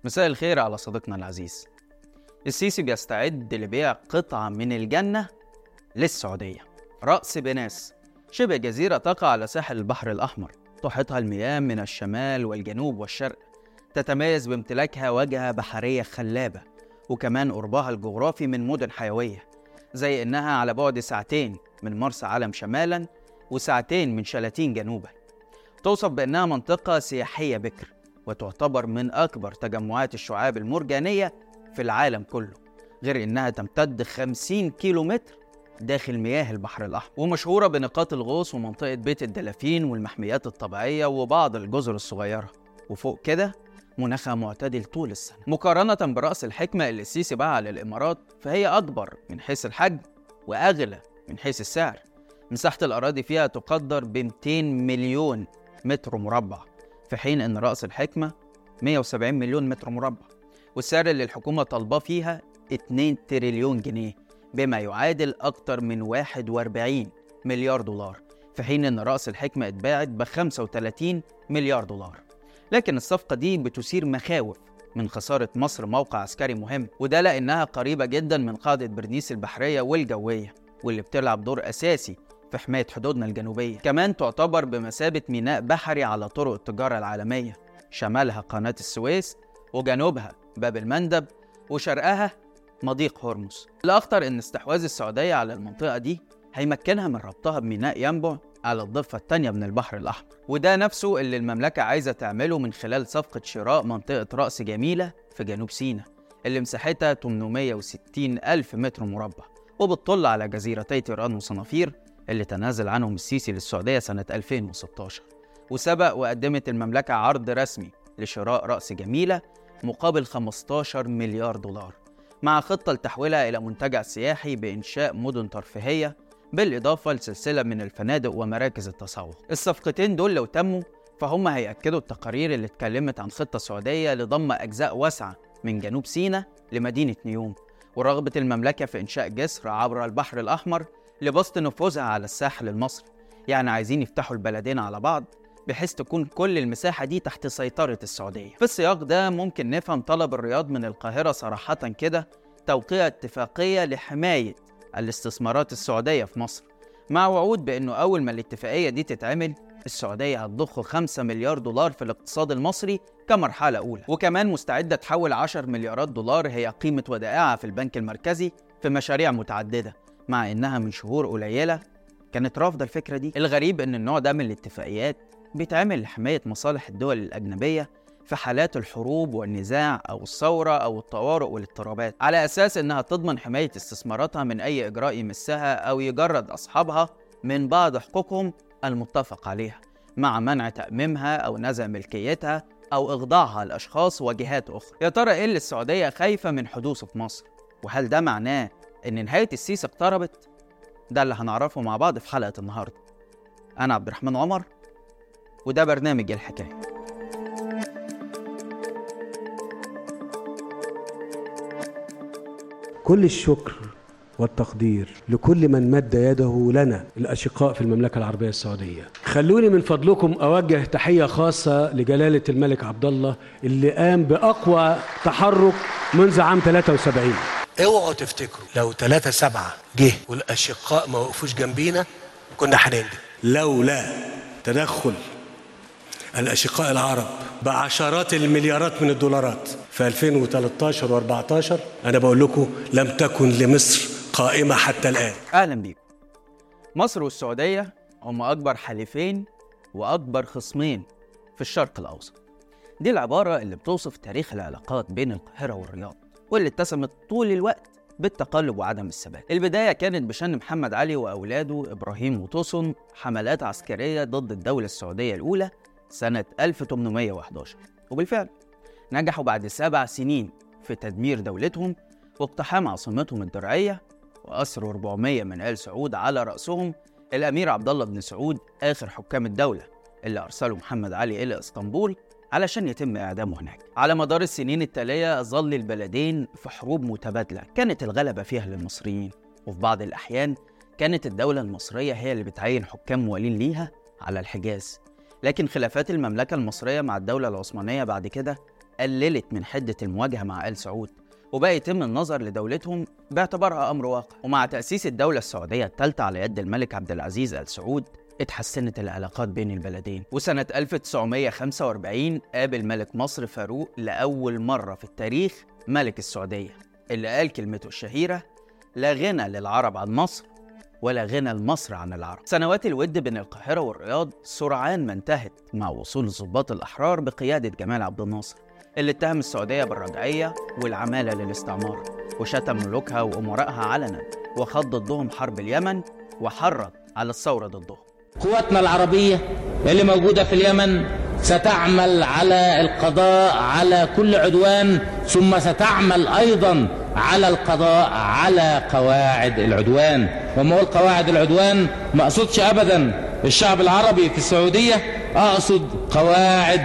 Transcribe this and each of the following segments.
مساء الخير على صديقنا العزيز السيسي بيستعد لبيع قطعة من الجنة للسعودية رأس بناس شبه جزيرة تقع على ساحل البحر الأحمر تحيطها المياه من الشمال والجنوب والشرق تتميز بامتلاكها واجهة بحرية خلابة وكمان قربها الجغرافي من مدن حيوية زي إنها على بعد ساعتين من مرسى علم شمالا وساعتين من شلاتين جنوبا توصف بأنها منطقة سياحية بكر وتعتبر من أكبر تجمعات الشعاب المرجانية في العالم كله غير إنها تمتد 50 كيلو متر داخل مياه البحر الأحمر ومشهورة بنقاط الغوص ومنطقة بيت الدلافين والمحميات الطبيعية وبعض الجزر الصغيرة وفوق كده مناخها معتدل طول السنة مقارنة برأس الحكمة اللي السيسي باعها للإمارات فهي أكبر من حيث الحجم وأغلى من حيث السعر مساحة الأراضي فيها تقدر ب 200 مليون متر مربع في حين إن رأس الحكمة 170 مليون متر مربع والسعر اللي الحكومة طالباه فيها 2 تريليون جنيه بما يعادل أكتر من 41 مليار دولار في حين إن رأس الحكمة اتباعت ب 35 مليار دولار لكن الصفقة دي بتثير مخاوف من خسارة مصر موقع عسكري مهم وده لأنها قريبة جدا من قاعدة برنيس البحرية والجوية واللي بتلعب دور أساسي في حماية حدودنا الجنوبية كمان تعتبر بمثابة ميناء بحري على طرق التجارة العالمية شمالها قناة السويس وجنوبها باب المندب وشرقها مضيق هرمز الأخطر إن استحواذ السعودية على المنطقة دي هيمكنها من ربطها بميناء ينبع على الضفة التانية من البحر الأحمر وده نفسه اللي المملكة عايزة تعمله من خلال صفقة شراء منطقة رأس جميلة في جنوب سيناء اللي مساحتها 860 ألف متر مربع وبتطل على جزيرتي تيران وصنافير اللي تنازل عنهم السيسي للسعودية سنة 2016 وسبق وقدمت المملكة عرض رسمي لشراء رأس جميلة مقابل 15 مليار دولار مع خطة لتحويلها إلى منتجع سياحي بإنشاء مدن ترفيهية بالإضافة لسلسلة من الفنادق ومراكز التسوق الصفقتين دول لو تموا فهم هيأكدوا التقارير اللي اتكلمت عن خطة سعودية لضم أجزاء واسعة من جنوب سيناء لمدينة نيوم ورغبة المملكة في إنشاء جسر عبر البحر الأحمر لبسط نفوذها على الساحل المصري يعني عايزين يفتحوا البلدين على بعض بحيث تكون كل المساحة دي تحت سيطرة السعودية في السياق ده ممكن نفهم طلب الرياض من القاهرة صراحة كده توقيع اتفاقية لحماية الاستثمارات السعودية في مصر مع وعود بأنه أول ما الاتفاقية دي تتعمل السعودية هتضخ 5 مليار دولار في الاقتصاد المصري كمرحلة أولى وكمان مستعدة تحول 10 مليارات دولار هي قيمة ودائعها في البنك المركزي في مشاريع متعددة مع إنها من شهور قليلة كانت رافضة الفكرة دي الغريب إن النوع ده من الاتفاقيات بيتعمل لحماية مصالح الدول الأجنبية في حالات الحروب والنزاع أو الثورة أو الطوارئ والاضطرابات على أساس إنها تضمن حماية استثماراتها من أي إجراء يمسها أو يجرد أصحابها من بعض حقوقهم المتفق عليها مع منع تأميمها أو نزع ملكيتها أو إخضاعها لأشخاص وجهات أخرى يا ترى إيه اللي السعودية خايفة من حدوثه في مصر وهل ده معناه إن نهاية السيسي اقتربت؟ ده اللي هنعرفه مع بعض في حلقة النهاردة أنا عبد الرحمن عمر وده برنامج الحكايه كل الشكر والتقدير لكل من مد يده لنا الأشقاء في المملكة العربية السعودية خلوني من فضلكم أوجه تحية خاصة لجلالة الملك عبد الله اللي قام بأقوى تحرك منذ عام 73 اوعوا تفتكروا لو 3 7 جه والاشقاء ما وقفوش جنبينا كنا هننجح لولا تدخل الأشقاء العرب بعشرات المليارات من الدولارات في 2013 و14 أنا بقول لكم لم تكن لمصر قائمة حتى الآن أهلا بيكم مصر والسعودية هم أكبر حليفين وأكبر خصمين في الشرق الأوسط دي العبارة اللي بتوصف تاريخ العلاقات بين القاهرة والرياض واللي اتسمت طول الوقت بالتقلب وعدم الثبات البداية كانت بشن محمد علي وأولاده إبراهيم وطوسن حملات عسكرية ضد الدولة السعودية الأولى سنة 1811 وبالفعل نجحوا بعد سبع سنين في تدمير دولتهم واقتحام عاصمتهم الدرعية وأسروا 400 من آل سعود على رأسهم الأمير عبد الله بن سعود آخر حكام الدولة اللي أرسله محمد علي إلى اسطنبول علشان يتم إعدامه هناك على مدار السنين التالية ظل البلدين في حروب متبادلة كانت الغلبة فيها للمصريين وفي بعض الأحيان كانت الدولة المصرية هي اللي بتعين حكام موالين ليها على الحجاز لكن خلافات المملكة المصرية مع الدولة العثمانية بعد كده قللت من حدة المواجهة مع آل سعود وبقى يتم النظر لدولتهم باعتبارها أمر واقع ومع تأسيس الدولة السعودية الثالثة على يد الملك عبد العزيز آل سعود اتحسنت العلاقات بين البلدين وسنة 1945 قابل ملك مصر فاروق لأول مرة في التاريخ ملك السعودية اللي قال كلمته الشهيرة لا غنى للعرب عن مصر ولا غنى لمصر عن العرب سنوات الود بين القاهرة والرياض سرعان ما انتهت مع وصول الضباط الأحرار بقيادة جمال عبد الناصر اللي اتهم السعودية بالرجعية والعمالة للاستعمار وشتم ملوكها وأمرائها علنا وخاض ضدهم حرب اليمن وحرض على الثورة ضدهم قواتنا العربية اللي موجودة في اليمن ستعمل على القضاء على كل عدوان ثم ستعمل أيضا على القضاء على قواعد العدوان وما هو قواعد العدوان ما أقصدش أبدا الشعب العربي في السعودية أقصد قواعد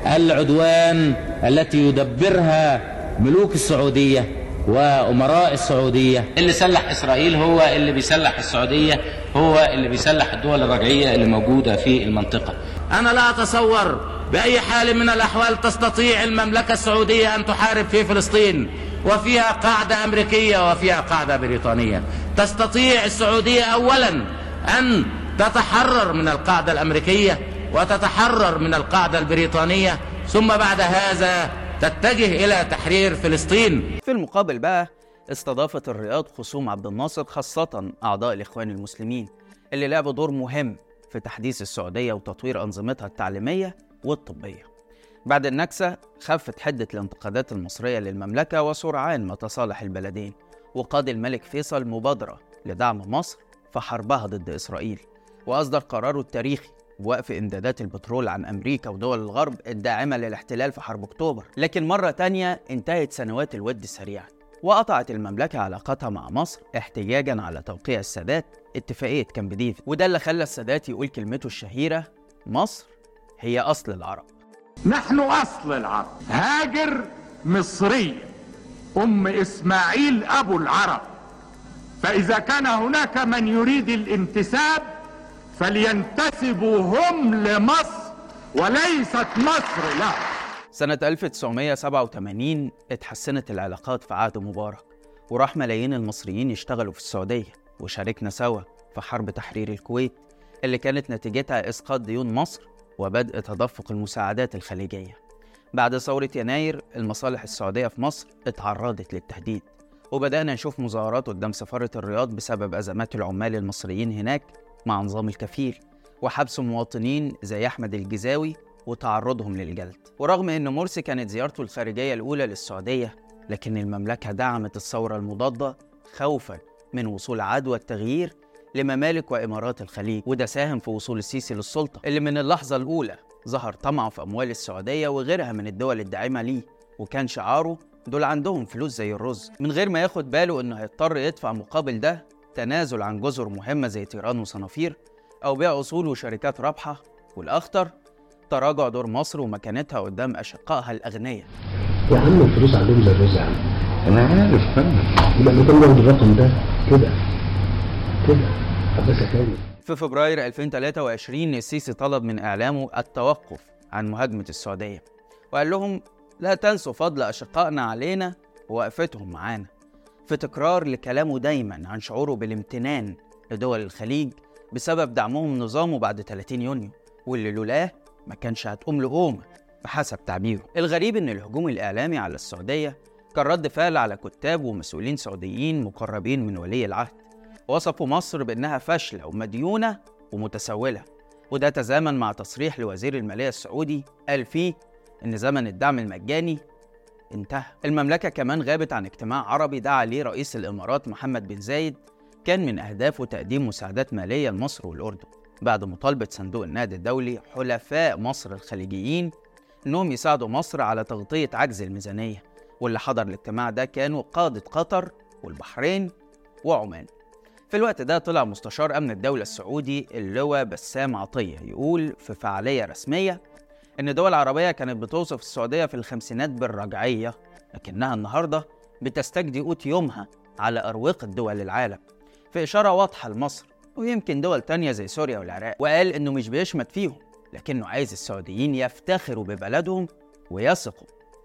العدوان التي يدبرها ملوك السعودية وأمراء السعودية اللي سلح إسرائيل هو اللي بيسلح السعودية هو اللي بيسلح الدول الرجعية اللي موجودة في المنطقة أنا لا أتصور بأي حال من الأحوال تستطيع المملكة السعودية أن تحارب في فلسطين وفيها قاعدة أمريكية وفيها قاعدة بريطانية تستطيع السعودية أولا أن تتحرر من القاعدة الأمريكية وتتحرر من القاعدة البريطانية ثم بعد هذا تتجه إلى تحرير فلسطين في المقابل بقى استضافت الرياض خصوم عبد الناصر خاصة أعضاء الإخوان المسلمين اللي لعبوا دور مهم في تحديث السعودية وتطوير أنظمتها التعليمية والطبية بعد النكسة خفت حدة الانتقادات المصرية للمملكة وسرعان ما تصالح البلدين وقاد الملك فيصل مبادرة لدعم مصر في حربها ضد إسرائيل وأصدر قراره التاريخي بوقف إمدادات البترول عن أمريكا ودول الغرب الداعمة للاحتلال في حرب أكتوبر لكن مرة تانية انتهت سنوات الود سريعا وقطعت المملكة علاقتها مع مصر احتجاجا على توقيع السادات اتفاقية كامب ديفيد وده اللي خلى السادات يقول كلمته الشهيرة مصر هي أصل العرب نحن أصل العرب هاجر مصرية أم إسماعيل أبو العرب فإذا كان هناك من يريد الانتساب فلينتسبوا هم لمصر وليست مصر له سنة 1987 اتحسنت العلاقات في عهد مبارك وراح ملايين المصريين يشتغلوا في السعودية وشاركنا سوا في حرب تحرير الكويت اللي كانت نتيجتها إسقاط ديون مصر وبدء تدفق المساعدات الخليجية بعد ثورة يناير المصالح السعودية في مصر اتعرضت للتهديد وبدأنا نشوف مظاهرات قدام سفارة الرياض بسبب أزمات العمال المصريين هناك مع نظام الكفيل وحبس مواطنين زي أحمد الجزاوي وتعرضهم للجلد ورغم أن مرسي كانت زيارته الخارجية الأولى للسعودية لكن المملكة دعمت الثورة المضادة خوفا من وصول عدوى التغيير لممالك وإمارات الخليج وده ساهم في وصول السيسي للسلطة اللي من اللحظة الأولى ظهر طمعه في أموال السعودية وغيرها من الدول الداعمة ليه وكان شعاره دول عندهم فلوس زي الرز من غير ما ياخد باله إنه هيضطر يدفع مقابل ده تنازل عن جزر مهمة زي تيران وصنافير أو بيع أصول وشركات رابحة والأخطر تراجع دور مصر ومكانتها قدام أشقائها الأغنياء يا عم الفلوس عندهم زي الرز يا عم انا عارف فاهم يبقى كان واخد الرقم ده كده كده حبسها تاني في فبراير 2023 السيسي طلب من إعلامه التوقف عن مهاجمة السعودية وقال لهم لا تنسوا فضل أشقائنا علينا ووقفتهم معانا في تكرار لكلامه دايما عن شعوره بالامتنان لدول الخليج بسبب دعمهم نظامه بعد 30 يونيو واللي لولاه ما كانش هتقوم لقومة بحسب تعبيره الغريب ان الهجوم الاعلامي على السعودية كان رد فعل على كتاب ومسؤولين سعوديين مقربين من ولي العهد وصفوا مصر بانها فاشلة ومديونة ومتسولة وده تزامن مع تصريح لوزير المالية السعودي قال فيه ان زمن الدعم المجاني انتهى المملكة كمان غابت عن اجتماع عربي دعا ليه رئيس الإمارات محمد بن زايد كان من أهدافه تقديم مساعدات مالية لمصر والأردن بعد مطالبة صندوق النقد الدولي حلفاء مصر الخليجيين إنهم يساعدوا مصر على تغطية عجز الميزانية واللي حضر الاجتماع ده كانوا قادة قطر والبحرين وعمان في الوقت ده طلع مستشار أمن الدولة السعودي اللواء بسام عطية يقول في فعالية رسمية إن دول عربية كانت بتوصف السعودية في الخمسينات بالرجعية لكنها النهاردة بتستجدي قوت يومها على أروقة دول العالم في إشارة واضحة لمصر ويمكن دول تانية زي سوريا والعراق وقال إنه مش بيشمت فيهم لكنه عايز السعوديين يفتخروا ببلدهم ويثقوا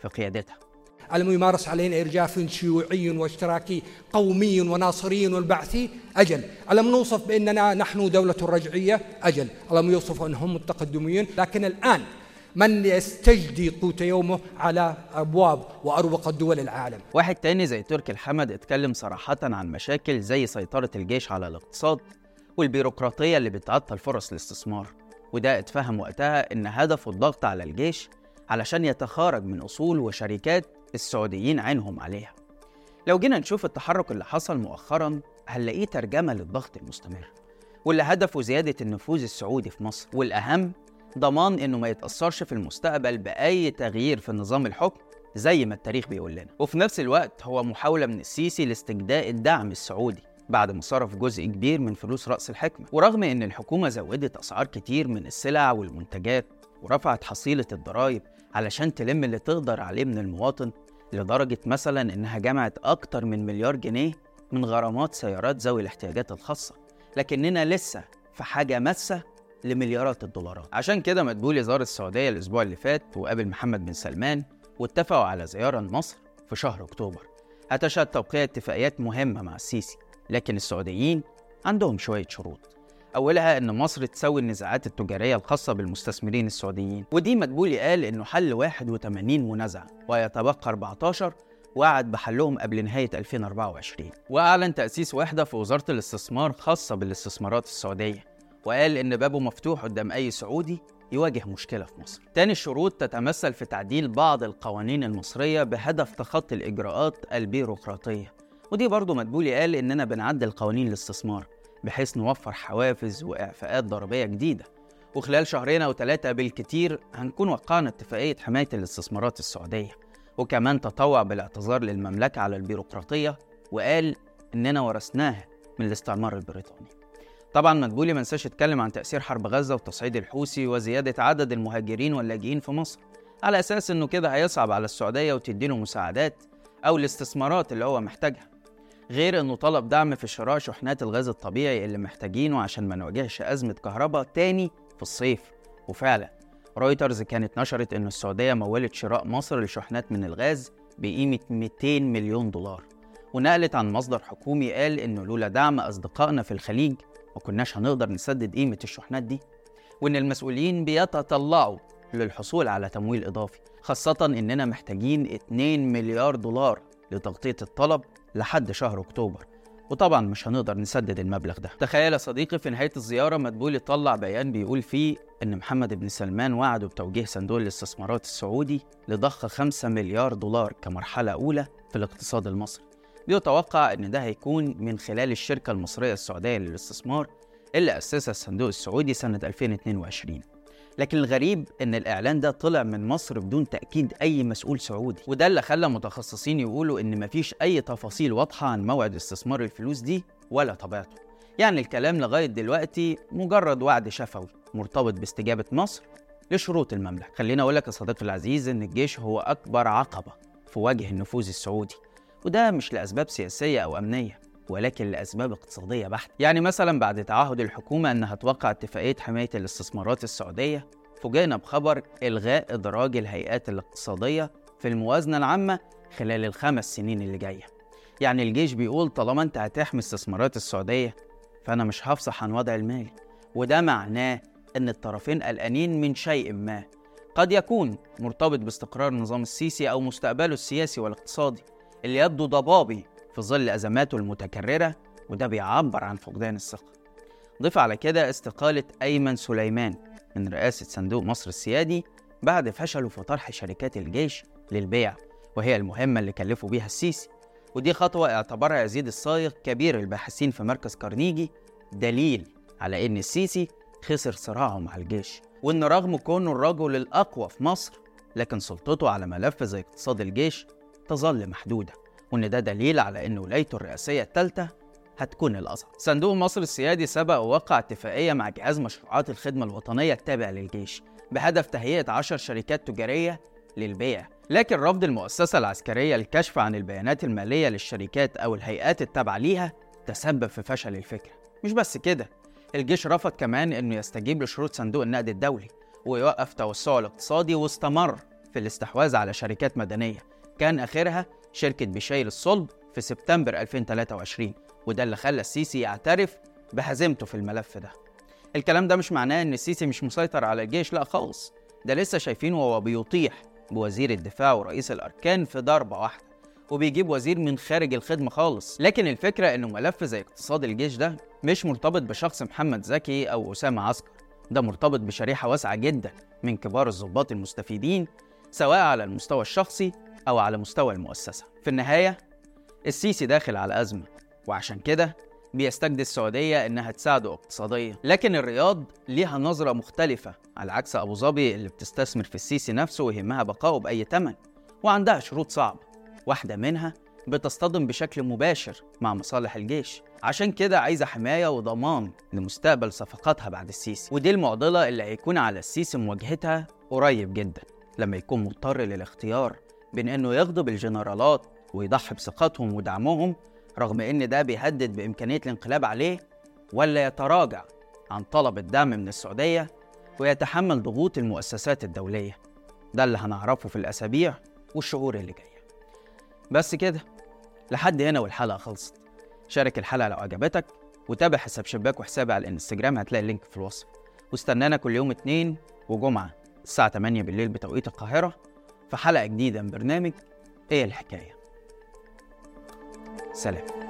في قيادتها ألم يمارس علينا إرجاف شيوعي واشتراكي قومي وناصري والبعثي أجل ألم نوصف بأننا نحن دولة رجعية أجل ألم يوصف أنهم متقدمين لكن الآن من يستجدي قوت يومه على أبواب وأروقة دول العالم واحد تاني زي تركي الحمد اتكلم صراحة عن مشاكل زي سيطرة الجيش على الاقتصاد والبيروقراطية اللي بتعطل فرص الاستثمار وده اتفهم وقتها إن هدفه الضغط على الجيش علشان يتخارج من أصول وشركات السعوديين عينهم عليها لو جينا نشوف التحرك اللي حصل مؤخرا هنلاقيه ترجمة للضغط المستمر واللي هدفه زيادة النفوذ السعودي في مصر والأهم ضمان إنه ما يتأثرش في المستقبل بأي تغيير في نظام الحكم زي ما التاريخ بيقول لنا وفي نفس الوقت هو محاولة من السيسي لاستجداء الدعم السعودي بعد ما صرف جزء كبير من فلوس رأس الحكمة ورغم إن الحكومة زودت أسعار كتير من السلع والمنتجات ورفعت حصيلة الضرائب علشان تلم اللي تقدر عليه من المواطن لدرجة مثلا إنها جمعت أكتر من مليار جنيه من غرامات سيارات ذوي الاحتياجات الخاصة لكننا لسه في حاجة ماسة لمليارات الدولارات عشان كده مدبولي زار السعودية الأسبوع اللي فات وقابل محمد بن سلمان واتفقوا على زيارة لمصر في شهر أكتوبر هتشهد توقيع اتفاقيات مهمة مع السيسي لكن السعوديين عندهم شوية شروط أولها إن مصر تسوي النزاعات التجارية الخاصة بالمستثمرين السعوديين ودي مدبولي قال إنه حل 81 منازعة ويتبقى 14 وعد بحلهم قبل نهاية 2024 وأعلن تأسيس وحدة في وزارة الاستثمار خاصة بالاستثمارات السعودية وقال إن بابه مفتوح قدام أي سعودي يواجه مشكلة في مصر. تاني الشروط تتمثل في تعديل بعض القوانين المصرية بهدف تخطي الإجراءات البيروقراطية ودي برضو مدبولي قال إننا بنعدل قوانين الاستثمار بحيث نوفر حوافز وإعفاءات ضريبية جديدة وخلال شهرين أو ثلاثة بالكتير هنكون وقعنا اتفاقية حماية الاستثمارات السعودية وكمان تطوع بالاعتذار للمملكة على البيروقراطية وقال إننا ورثناها من الاستعمار البريطاني طبعا مدبولي ما نساش يتكلم عن تأثير حرب غزة وتصعيد الحوثي وزيادة عدد المهاجرين واللاجئين في مصر على أساس إنه كده هيصعب على السعودية وتديله مساعدات أو الاستثمارات اللي هو محتاجها غير إنه طلب دعم في شراء شحنات الغاز الطبيعي اللي محتاجينه عشان ما نواجهش أزمة كهرباء تاني في الصيف وفعلا رويترز كانت نشرت إن السعودية مولت شراء مصر لشحنات من الغاز بقيمة 200 مليون دولار ونقلت عن مصدر حكومي قال إنه لولا دعم أصدقائنا في الخليج ما كناش هنقدر نسدد قيمة الشحنات دي وإن المسؤولين بيتطلعوا للحصول على تمويل إضافي خاصة إننا محتاجين 2 مليار دولار لتغطية الطلب لحد شهر أكتوبر وطبعا مش هنقدر نسدد المبلغ ده تخيل يا صديقي في نهاية الزيارة مدبولي طلع بيان بيقول فيه إن محمد بن سلمان وعده بتوجيه صندوق الاستثمارات السعودي لضخ 5 مليار دولار كمرحلة أولى في الاقتصاد المصري بيتوقع إن ده هيكون من خلال الشركة المصرية السعودية للاستثمار اللي أسسها الصندوق السعودي سنة 2022 لكن الغريب إن الإعلان ده طلع من مصر بدون تأكيد أي مسؤول سعودي وده اللي خلى متخصصين يقولوا إن مفيش أي تفاصيل واضحة عن موعد استثمار الفلوس دي ولا طبيعته يعني الكلام لغاية دلوقتي مجرد وعد شفوي مرتبط باستجابة مصر لشروط المملكة خليني أقول لك يا صديقي العزيز إن الجيش هو أكبر عقبة في وجه النفوذ السعودي وده مش لأسباب سياسية أو أمنية ولكن لأسباب اقتصادية بحتة يعني مثلا بعد تعهد الحكومة أنها توقع اتفاقية حماية الاستثمارات السعودية فوجئنا بخبر إلغاء إدراج الهيئات الاقتصادية في الموازنة العامة خلال الخمس سنين اللي جاية يعني الجيش بيقول طالما أنت هتحمي استثمارات السعودية فأنا مش هفصح عن وضع المالي وده معناه أن الطرفين قلقانين من شيء ما قد يكون مرتبط باستقرار نظام السيسي أو مستقبله السياسي والاقتصادي اللي يبدو ضبابي في ظل أزماته المتكررة وده بيعبر عن فقدان الثقة ضيف على كده استقالة أيمن سليمان من رئاسة صندوق مصر السيادي بعد فشله في طرح شركات الجيش للبيع وهي المهمة اللي كلفوا بيها السيسي ودي خطوة اعتبرها يزيد الصايغ كبير الباحثين في مركز كارنيجي دليل على إن السيسي خسر صراعه مع الجيش وإن رغم كونه الرجل الأقوى في مصر لكن سلطته على ملف زي اقتصاد الجيش تظل محدودة وإن ده دليل على إن ولايته الرئاسية الثالثة هتكون الأصعب. صندوق مصر السيادي سبق ووقع اتفاقية مع جهاز مشروعات الخدمة الوطنية التابع للجيش بهدف تهيئة 10 شركات تجارية للبيع لكن رفض المؤسسة العسكرية الكشف عن البيانات المالية للشركات أو الهيئات التابعة ليها تسبب في فشل الفكرة مش بس كده الجيش رفض كمان إنه يستجيب لشروط صندوق النقد الدولي ويوقف توسعه الاقتصادي واستمر في الاستحواذ على شركات مدنية كان آخرها شركة بشاي للصلب في سبتمبر 2023 وده اللي خلى السيسي يعترف بهزيمته في الملف ده الكلام ده مش معناه ان السيسي مش مسيطر على الجيش لا خالص ده لسه شايفينه وهو بيطيح بوزير الدفاع ورئيس الاركان في ضربه واحده وبيجيب وزير من خارج الخدمه خالص لكن الفكره انه ملف زي اقتصاد الجيش ده مش مرتبط بشخص محمد زكي او اسامه عسكر ده مرتبط بشريحه واسعه جدا من كبار الضباط المستفيدين سواء على المستوى الشخصي او على مستوى المؤسسه في النهايه السيسي داخل على ازمه وعشان كده بيستجدي السعودية إنها تساعده اقتصاديا لكن الرياض ليها نظرة مختلفة على عكس أبو ظبي اللي بتستثمر في السيسي نفسه ويهمها بقائه بأي تمن وعندها شروط صعبة واحدة منها بتصطدم بشكل مباشر مع مصالح الجيش عشان كده عايزة حماية وضمان لمستقبل صفقاتها بعد السيسي ودي المعضلة اللي هيكون على السيسي مواجهتها قريب جدا لما يكون مضطر للاختيار بين إنه يغضب الجنرالات ويضحي بثقتهم ودعمهم رغم ان ده بيهدد بامكانيه الانقلاب عليه ولا يتراجع عن طلب الدعم من السعوديه ويتحمل ضغوط المؤسسات الدوليه ده اللي هنعرفه في الاسابيع والشهور اللي جايه بس كده لحد هنا والحلقه خلصت شارك الحلقه لو عجبتك وتابع حساب شباك وحسابي على الانستجرام هتلاقي اللينك في الوصف واستنانا كل يوم اتنين وجمعه الساعه 8 بالليل بتوقيت القاهره في حلقه جديده من برنامج ايه الحكايه سلام